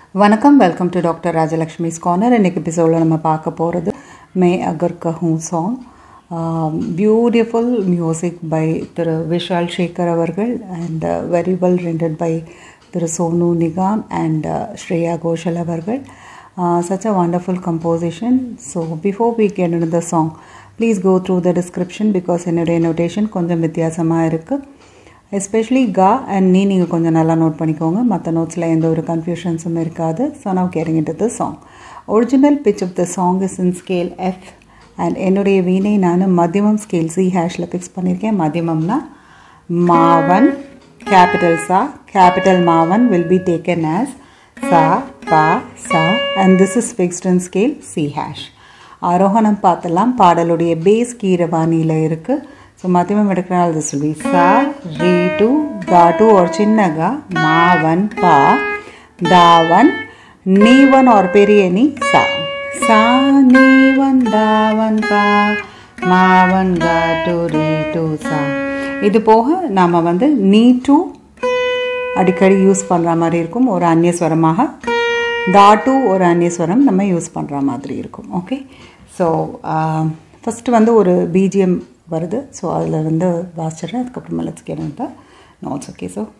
வணக்கம் welcome to doctor Rajalakshmi's corner இன்னைக்கு எபிசோடில் நம்ம பார்க்க போகிறது Main Agar Kahoon song beautiful music by திரு விஷால் சேகர் அவர்கள் and very well rendered by திரு சோனு நிகாம் அண்ட் ஸ்ரேயா கோஷல் அவர்கள் such a wonderful composition so before we get into the song please go through the description because என்னுடைய notation கொஞ்சம் வித்தியாசமாக இருக்குது எஸ்பெஷலி கா அண்ட் நீ நீங்கள் கொஞ்சம் நல்லா நோட் பண்ணிக்கோங்க மற்ற நோட்ஸில் எந்த ஒரு கன்ஃபியூஷன்ஸும் இருக்காது so now carrying it the song original pitch of the song is in scale F and என்னுடைய வீணை நான் மத்தியமம் ஸ்கேல் சி ஹேஷில் ஃபிக்ஸ் பண்ணியிருக்கேன் மத்தியமம்னா மாவன் கேபிட்டல் சா கேபிட்டல் மாவன் வில் பி டேக்கன் ஆஸ் சா பா சா and this is fixed in scale C hash ஆரோகணம் பார்த்தலாம் பாடலுடைய பேஸ் கீரவாணியில் இருக்குது ஸோ மத்தியமம் எடுக்கிறனால திஸ் வில் பி சா ரீ டு கா டு ஒரு சின்ன கா மாவன் பா தாவன் நீவன் ஒரு பெரிய நீ சா சா நீவன் தாவன் பா மாவன் கா டு ரீ டு சா இது போக நாம் வந்து நீ டு அடிக்கடி யூஸ் பண்ணுற மாதிரி இருக்கும் ஒரு அந்நியஸ்வரமாக தாட்டு ஒரு அந்நியஸ்வரம் நம்ம யூஸ் பண்ணுற மாதிரி இருக்கும் ஓகே ஸோ ஃபஸ்ட்டு வந்து ஒரு பிஜிஎம் வருது ஸோ அதில் இருந்து வாசிச்சிடுறேன் அதுக்கப்புறமா let's get the notes okay so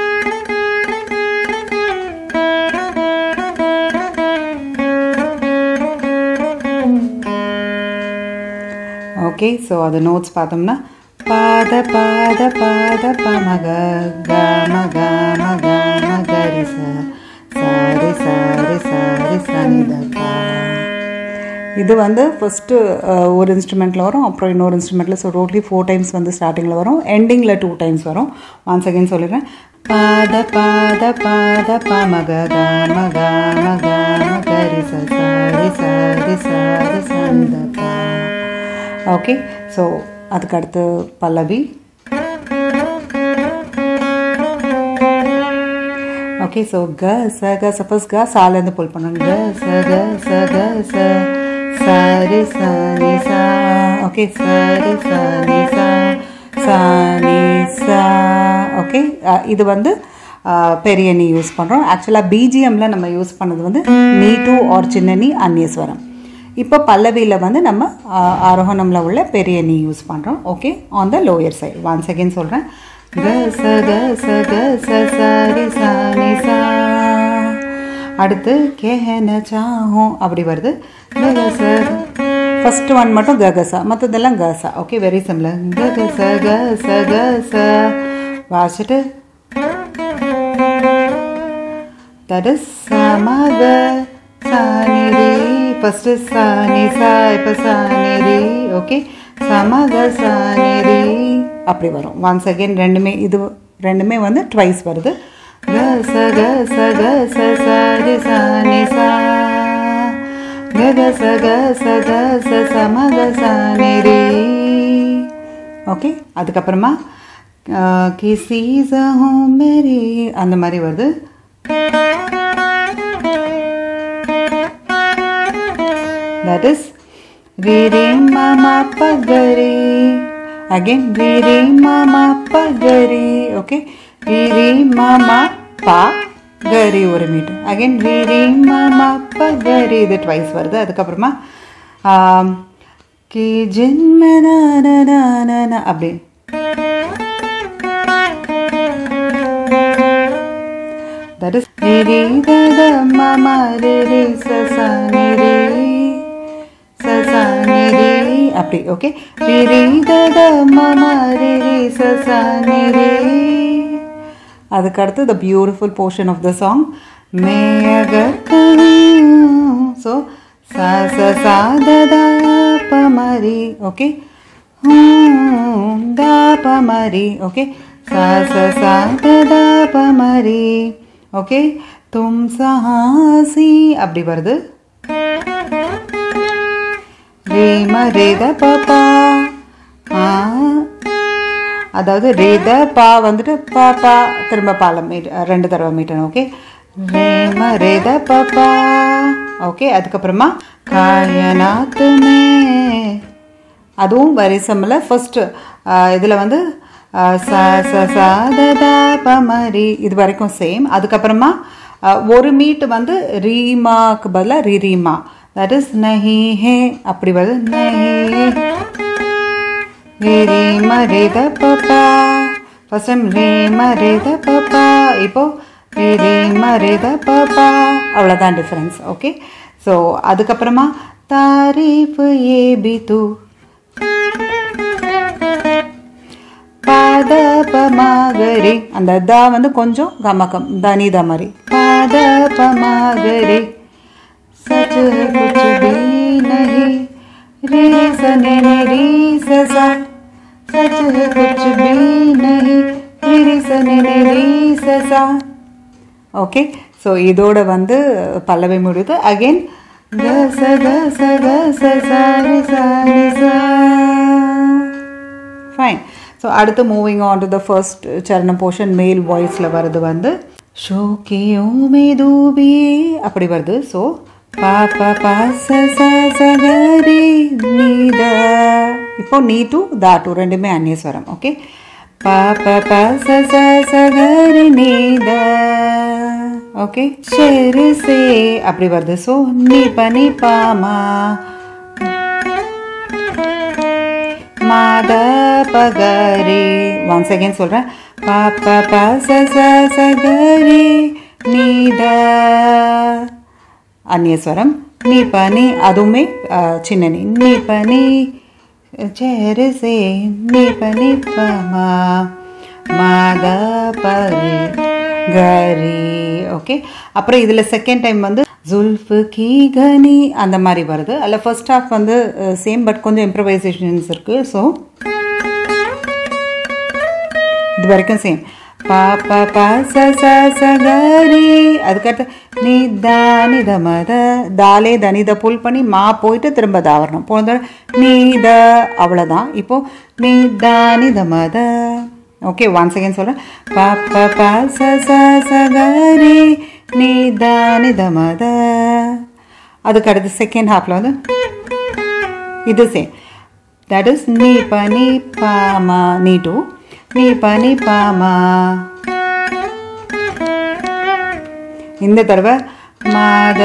okay so அது நோட்ஸ் பார்த்தோம்னா பாத பாத பாத பமக க மக மக மகரி ச சாரி சாரி சாரி சனித இது வந்து ஃபஸ்ட்டு ஒரு இன்ஸ்ட்ருமெண்ட்டில் வரும் அப்புறம் இன்னொரு இன்ஸ்ட்ருமெண்ட்டில் ஸோ டோட்லி ஃபோர் டைம்ஸ் வந்து ஸ்டார்டிங்கில் வரும் எண்டிங்கில் டூ டைம்ஸ் வரும் ஒன்ஸ் அகெயின் சொல்லிடுறேன் பாத பாத பாத பமக க மக மக மகரி ச சாரி சாரி சாரி சனித பா ஓகே ஸோ அதுக்கு அடுத்து பல்லவி ஓகே ஸோ க ச க சப்போஸ் க சாலேருந்து புல் பண்ணுங்க க ச க ச க ச சரி ச நி சா ஓகே சரி ச நி சா சா நி சா ஓகே இது வந்து பெரிய நீ யூஸ் பண்ணுறோம் ஆக்சுவலாக பிஜிஎம்மில் நம்ம யூஸ் பண்ணது வந்து நீ டூ ஆர் சின்ன நீ அந்நியஸ்வரம் இப்போ பல்லவியில் வந்து நம்ம ஆரோகணமில் உள்ள பெரிய நீ யூஸ் பண்ணுறோம் okay on the lower side one second சொல்கிறேன் க ச க ச க ச சரி சா நி சா அடுத்து கேஹன சாஹும் அப்படி வருது க ச ஃபஸ்ட்டு ஒன் மட்டும் ககசா மற்றதெல்லாம் கசா ஓகே வெரி சிம்லர் ககச க ச க ச வாசிட்டு தட் இஸ் சமக சானிரி ஃபஸ்ட்டு சானி சா இப்போ சானிரி ஓகே சமக சானிரி அப்படி வரும் ஒன்ஸ் அகெயின் ரெண்டுமே இது ரெண்டுமே வந்து ட்வைஸ் வருது க ச க ச க ச சாரி சானி சா க க ச க ச க ச சமக சானிரி ஓகே அதுக்கப்புறமா கிசி சஹும் மேரி அந்த மாதிரி வருது that is re re mama pagari again re re mama pagari okay re re mama pa கரி ஒரு மீட்டர் அகைன் ரீ ரீ மாமா பகரி இது ட்வைஸ் வருது அதுக்கப்புறமா கி ஜென்ம அப்படி that is re re da da mama re re sa sa ni re sa sa ni re அப்படி okay re re da da mama re re sa sa ni re அதுக்கு அடுத்து the beautiful portion of the song மே அகர் so சா ச சா த தா ப மரி ஓகே தா ப மரி ஓகே சா ச சா த தா ப மரி ஓகே தும் சஹாசி அப்படி வருது ரேம ரேத பாப்பா அதாவது ரேத பா வந்துட்டு பாப்பா திரும்ப பாலம் மீட் ரெண்டு தடவை மீட்டணும் ஓகே ரேம ரேத பாப்பா ஓகே அதுக்கப்புறமா காயனாத்துமே அதுவும் வரிசமில் ஃபஸ்ட்டு இதில் வந்து ச ச ச த த ப ம ரி இது வரைக்கும் சேம் அதுக்கப்புறமா ஒரு மீட் வந்து ரீமாக்கு பதிலாக ரிரீமா தட் இஸ் நஹி ஹே அப்படி வருது நஹி ரீ மரித பப்பா ஃபர்ஸ்ட் டைம் ரீ மரித பப்பா இப்போ ரீ மரித பப்பா அவ்வளோதான் டிஃப்ரென்ஸ் ஓகே ஸோ அதுக்கப்புறமா தாரீஃப் ஏ பி தூ பாத பமாகரி அந்த த வந்து கொஞ்சம் கமக்கம் தனித மாதிரி பாத பமாகரி सच कुछ भी नहीं रे सने रे ससा सच है कुछ भी नहीं रे सने रे ससा ஓகே ஸோ இதோட வந்து பல்லவி முடியுது அகெயின் க ச க ச க ச சா ரி சா ரி சா ஃபைன் ஸோ அடுத்து moving on to the first சரண போர்ஷன் மேல் வாய்ஸில் வருது வந்து ஷோக்கியோமே தூபியே அப்படி வருது ஸோ பா பா பா ச ச ச க ரி நீ த இப்போ நீ டு தா டு ரெண்டுமே அந்நியஸ்வரம் ஓகே பா பா பா ச ச ச க ரி நீ த ஓகே சரி சே அப்படி வருது ஸோ நீ பனி பாமா மாத பகரி ஒன்ஸ் அகேன் சொல்கிறேன் பாப்ப ப ச ச ச கரி நீத அந்நியஸ்வரம் நீ பனி அதுவுமே சின்ன நீ நீ பனி சேரு சே நீ பனி பமா மாத பரி கரி ஓகே அப்புறம் இதில் செகண்ட் டைம் வந்து ஜுல்ஃபு கீ கனி அந்த மாதிரி வருது அதில் ஃபர்ஸ்ட் ஹாஃப் வந்து சேம் பட் கொஞ்சம் இம்ப்ரவைசேஷன்ஸ் இருக்குது ஸோ இது வரைக்கும் சேம் பா பா பா ச ச ச கரி அதுக்கடுத்து நீ தா நித மத தாலே தனித புல் பண்ணி மா போயிட்டு திரும்ப தா வரணும் போன தடவை நீ த அவ்வளோதான் இப்போ நீ தா நித மத ஓகே ஒன்ஸ் அகேன் சொல்கிறேன் பா பா பா ச ச ச கரி நீ தா நித மத அதுக்கு அடுத்து செகண்ட் ஹாஃபில் வந்து இது சேம் தட் இஸ் நீ ப நீ பாமா நீ டூ நீ பனி பாமா இந்த தடவை மாத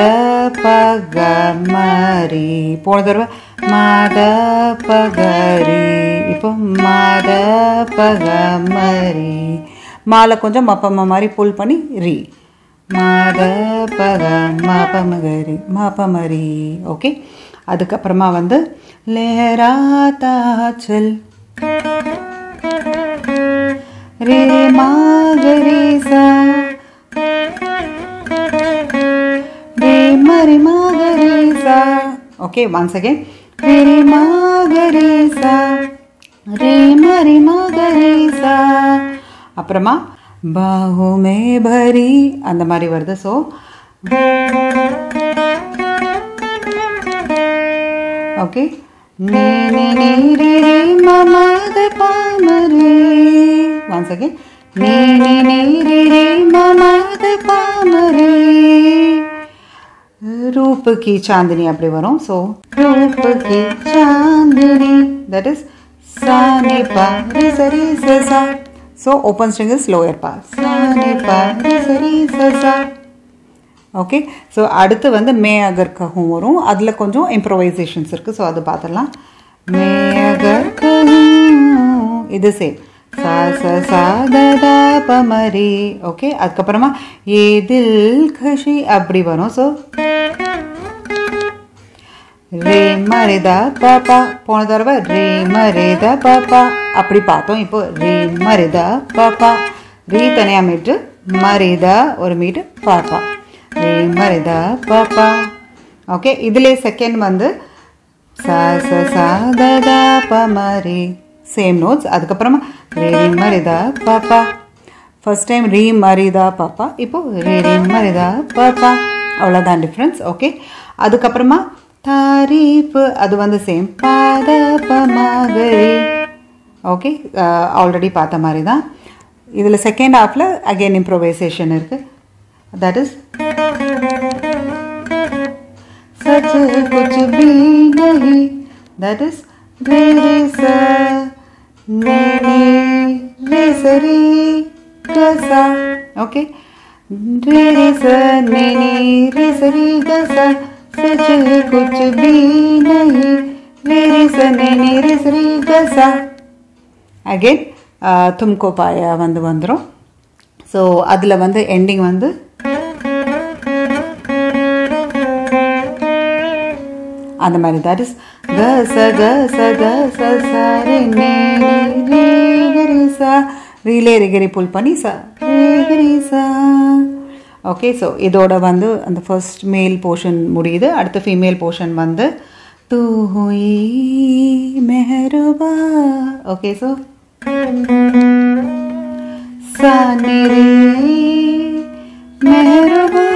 பகமரி போன தடவை மாத பகரி இப்போ மாத பகமரி மாலை கொஞ்சம் மப்பம்ம மாதிரி புல் பண்ணி ரீ மாத பக மாப்பமகரி மாப்பமரி ஓகே அதுக்கப்புறமா வந்து லேராத்தா செல் रे मागरे सा रे मरे मागरे सा ओके once again रे मागरे सा रे मरे मागरे सा அப்புறமா பாஹு மே பரி அந்த மாதிரி வருது ஸோ ஓகே நீ நீ நீ ரே ரே மமத பாமரே once again நீ நீ நீ ரே ரே மமத பாமரே ரூப் கி சாந்தினி அப்படி வரும் ஸோ ரூப் கி சாந்தினி தட் இஸ் சானி பா ரி சரி சா so open string is lower பா சானி பா ரி சரி சா ஓகே ஸோ அடுத்து வந்து மே அகர் கஹும் வரும் அதில் கொஞ்சம் இம்ப்ரவைசேஷன்ஸ் இருக்குது ஸோ அது பார்த்துடலாம் மே அகர் கஹும் இது சேம் சா ச சா த த ப மரி ஓகே அதுக்கப்புறமா ஏ தில் கஷி அப்படி வரும் ஸோ ரே மரிதா பாப்பா போன தடவை ரே மரிதா பாப்பா அப்படி பார்த்தோம் இப்போ ரே மரிதா பாப்பா ரீ தனியாக மீட்டு மரிதா ஒரு மீட்டு பாப்பா ரே மரிதா பாப்பா ஓகே இதிலே செகண்ட் வந்து சா ச சா த த ப மரி சேம் நோட்ஸ் அதுக்கப்புறமா ரே ரீ மரிதா பாப்பா ஃபர்ஸ்ட் டைம் ரீ மரிதா பாப்பா இப்போ ரே ரீ மரிதா பாப்பா அவ்வளோதான் டிஃப்ரென்ஸ் ஓகே அதுக்கப்புறமா தாரீஃப் அது வந்து சேம் பாத பமாகரி ஓகே ஆல்ரெடி பார்த்த மாதிரி தான் இதில் செகண்ட் ஹாஃபில் அகெயின் இம்ப்ரோவைசேஷன் இருக்குது தட் இஸ் सच कुछ भी नहीं दैट इज रे रे सा ने ने रे सा रे रे सा ओके रे रे स ने नी रे स री ग सा सच है कुछ भी नहीं रे रे स ने नी रे स री ग सा அகெயின் தும்கோ பாயா வந்து வந்துடும் ஸோ அதில் வந்து எண்டிங் வந்து அந்த மாதிரி தட் இஸ் க ச க ச க ச ச ரே நே ரே ரே ரே சா ரீலே ரிகரி புல் பண்ணி ச ரே ரே சா ஓகே ஸோ இதோட வந்து அந்த ஃபர்ஸ்ட் மேல் போர்ஷன் முடியுது அடுத்த ஃபீமேல் போர்ஷன் வந்து தூ ஹுயி மெஹருபா ஓகே ஸோ சா நி ரே மெஹருபா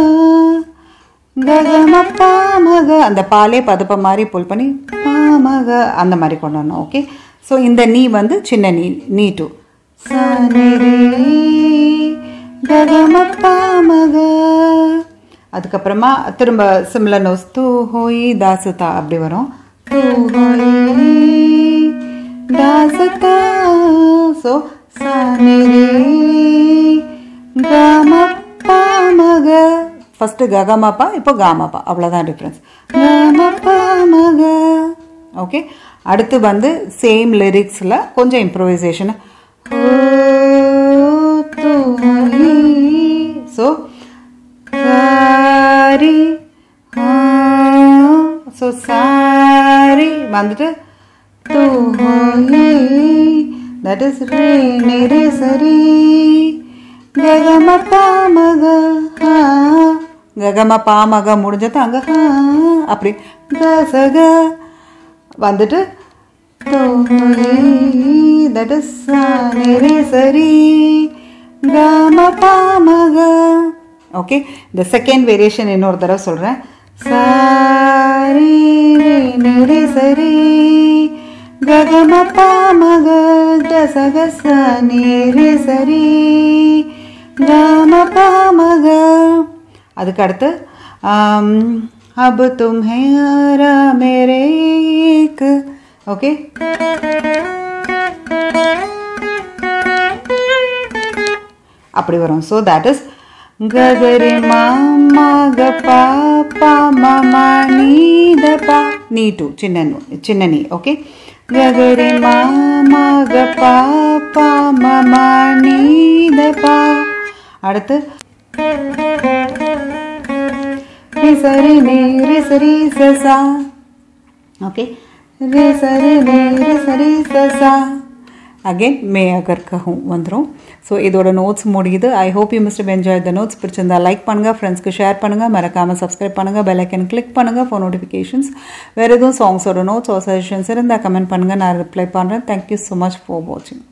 ககம பாமக அந்த பாலே பதுப்ப மாதிரி புல் பண்ணி பாமக அந்த மாதிரி கொண்டு வரணும் ஓகே ஸோ இந்த நீ வந்து சின்ன நீ நீ டூ ககம பாமக அதுக்கப்புறமா திரும்ப சிம்லர் நோஸ் தூ ஹோய் தாசுதா அப்படி வரும் தூ ஹோய் தாசுதா ஸோ சானிரே கம பாமக ஃபஸ்ட்டு ககமப்பா இப்போ காமப்பா அவ்வளோதான் டிஃப்ரென்ஸ் கமப்பா மக ஓகே அடுத்து வந்து சேம் லிரிக்ஸில் கொஞ்சம் improvisation so sorry so sorry வந்துட்டு தூ தட் இஸ் ரே நெரு சரி ககமப்பா மக ககம பாமக முடிஞ்சது அங்கே அப்படி கசக வந்துட்டு தட் இஸ் ரே சரி கம பாமக ஓகே இந்த செகண்ட் வேரியேஷன் இன்னொரு தடவை சொல்கிறேன் சாரி ரே சரி ககம பாமக கசக ரே சரி கம பாமக அதுக்கு அடுத்து அப் தும் ஹே ஆரா மேரே ஏக் ஓகே அப்படி வரும் ஸோ தட் இஸ் ககரி மாமா க பாப்பா மாமா நீத பா நீ டூ சின்ன சின்ன நீ ஓகே ககரி மாமா க பாப்பா மாமா நீத பா அடுத்து रे सरे ने रे सरी ससा ओके रे सरे ने रे सरी ससा அகெயின் மே அகர் கஹும் வந்துடும் ஸோ இதோட நோட்ஸ் முடியுது I hope you mister enjoy the notes பிடிச்சிருந்தா லைக் பண்ணுங்கள் ஃப்ரெண்ட்ஸ்க்கு ஷேர் பண்ணுங்கள் மறக்காமல் சப்ஸ்கிரைப் பண்ணுங்கள் பெல் ஐக்கன் கிளிக் பண்ணுங்கள் ஃபோன் நோட்டிஃபிகேஷன்ஸ் வேறு எதுவும் சாங்ஸோட நோட்ஸ் ஆர் சஜஷன்ஸ் இருந்தால் கமெண்ட் பண்ணுங்கள் நான் ரிப்ளை பண்ணுறேன் தேங்க்யூ ஸோ மச் ஃபார் வாட்சிங்